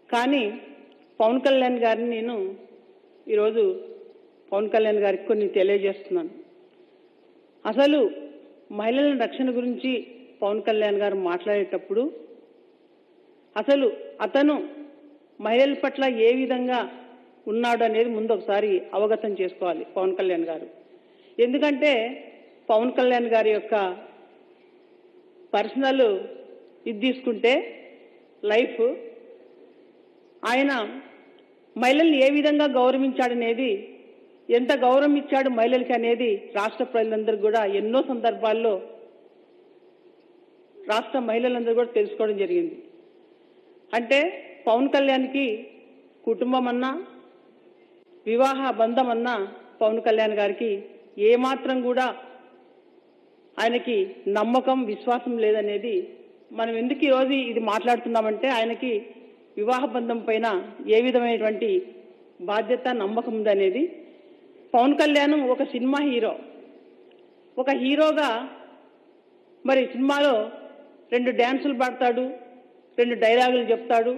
కానీ పవన్ కళ్యాణ్ గారిని నేను ఈరోజు పవన్ కళ్యాణ్ గారికి కొన్ని తెలియజేస్తున్నాను అసలు మహిళల రక్షణ గురించి పవన్ కళ్యాణ్ గారు మాట్లాడేటప్పుడు అసలు అతను మహిళల పట్ల ఏ విధంగా ఉన్నాడు అనేది ముందు ఒకసారి అవగతం చేసుకోవాలి పవన్ కళ్యాణ్ గారు ఎందుకంటే పవన్ కళ్యాణ్ గారి యొక్క పర్సనల్ ఇది తీసుకుంటే లైఫ్ ఆయన మహిళల్ని ఏ విధంగా గౌరవించాడనేది ఎంత గౌరవం ఇచ్చాడు మహిళలకి అనేది రాష్ట్ర ప్రజలందరూ కూడా ఎన్నో సందర్భాల్లో రాష్ట్ర మహిళలందరూ కూడా తెలుసుకోవడం జరిగింది అంటే పవన్ కళ్యాణ్కి కుటుంబం అన్నా వివాహ బంధం అన్నా పవన్ కళ్యాణ్ గారికి ఏమాత్రం కూడా ఆయనకి నమ్మకం విశ్వాసం లేదనేది మనం ఎందుకు ఈరోజు ఇది మాట్లాడుతున్నామంటే ఆయనకి వివాహ బంధం పైన ఏ విధమైనటువంటి బాధ్యత నమ్మకం ఉందనేది పవన్ కళ్యాణ్ ఒక సినిమా హీరో ఒక హీరోగా మరి సినిమాలో రెండు డ్యాన్సులు పాడతాడు రెండు డైలాగులు చెప్తాడు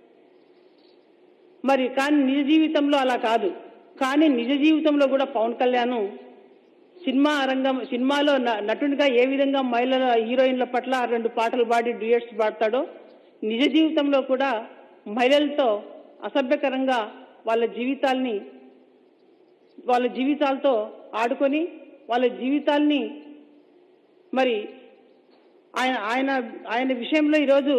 మరి కానీ నిజ జీవితంలో అలా కాదు కానీ నిజ జీవితంలో కూడా పవన్ కళ్యాణ్ సినిమా రంగం సినిమాలో న- నటునిగా ఏ విధంగా మహిళల హీరోయిన్ల పట్ల రెండు పాటలు పాడి డ్యూయట్స్ పాడతాడో నిజ జీవితంలో కూడా మహిళలతో అసభ్యకరంగా వాళ్ళ జీవితాల్ని వాళ్ళ జీవితాలతో ఆడుకొని వాళ్ళ జీవితాల్ని మరి ఆయన ఆయన ఆయన విషయంలో ఈరోజు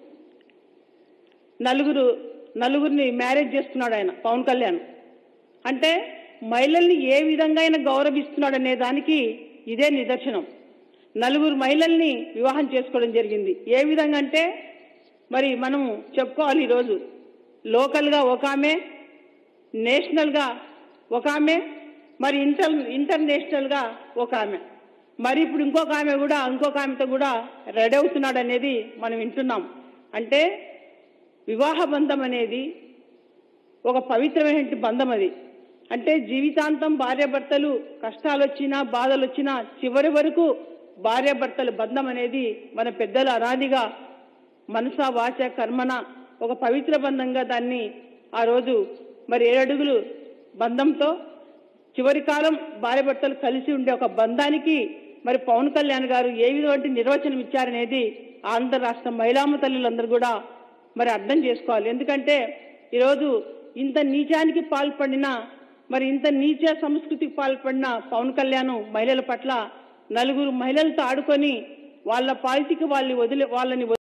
నలుగురు నలుగురిని మ్యారేజ్ చేసుకున్నాడు ఆయన పవన్ కళ్యాణ్ అంటే మహిళల్ని ఏ విధంగా ఆయన గౌరవిస్తున్నాడు అనే దానికి ఇదే నిదర్శనం నలుగురు మహిళల్ని వివాహం చేసుకోవడం జరిగింది ఏ విధంగా అంటే మరి మనం చెప్పుకోవాలి ఈరోజు లోకల్గా ఒక ఆమె నేషనల్గా ఒక ఆమె మరి ఇంటర్ ఇంటర్నేషనల్గా ఒక ఆమె మరి ఇప్పుడు ఇంకొక ఆమె కూడా ఇంకొక ఆమెతో కూడా రెడీ అవుతున్నాడు అనేది మనం వింటున్నాం అంటే వివాహ బంధం అనేది ఒక పవిత్రమైన బంధం అది అంటే జీవితాంతం భార్యాభర్తలు కష్టాలు వచ్చినా బాధలు వచ్చినా చివరి వరకు భార్యాభర్తల బంధం అనేది మన పెద్దలు అనాదిగా మనస వాచ కర్మన ఒక పవిత్ర బంధంగా దాన్ని ఆ రోజు మరి ఏడడుగులు బంధంతో చివరి కాలం భార్యాభర్తలు కలిసి ఉండే ఒక బంధానికి మరి పవన్ కళ్యాణ్ గారు ఏ విధమైన నిర్వచనం ఇచ్చారనేది ఆంధ్ర రాష్ట్ర మహిళామ తల్లులందరూ కూడా మరి అర్థం చేసుకోవాలి ఎందుకంటే ఈరోజు ఇంత నీచానికి పాల్పడిన మరి ఇంత నీచ సంస్కృతికి పాల్పడిన పవన్ కళ్యాణ్ మహిళల పట్ల నలుగురు మహిళలతో ఆడుకొని వాళ్ళ పాలిటికి వాళ్ళని వదిలి వాళ్ళని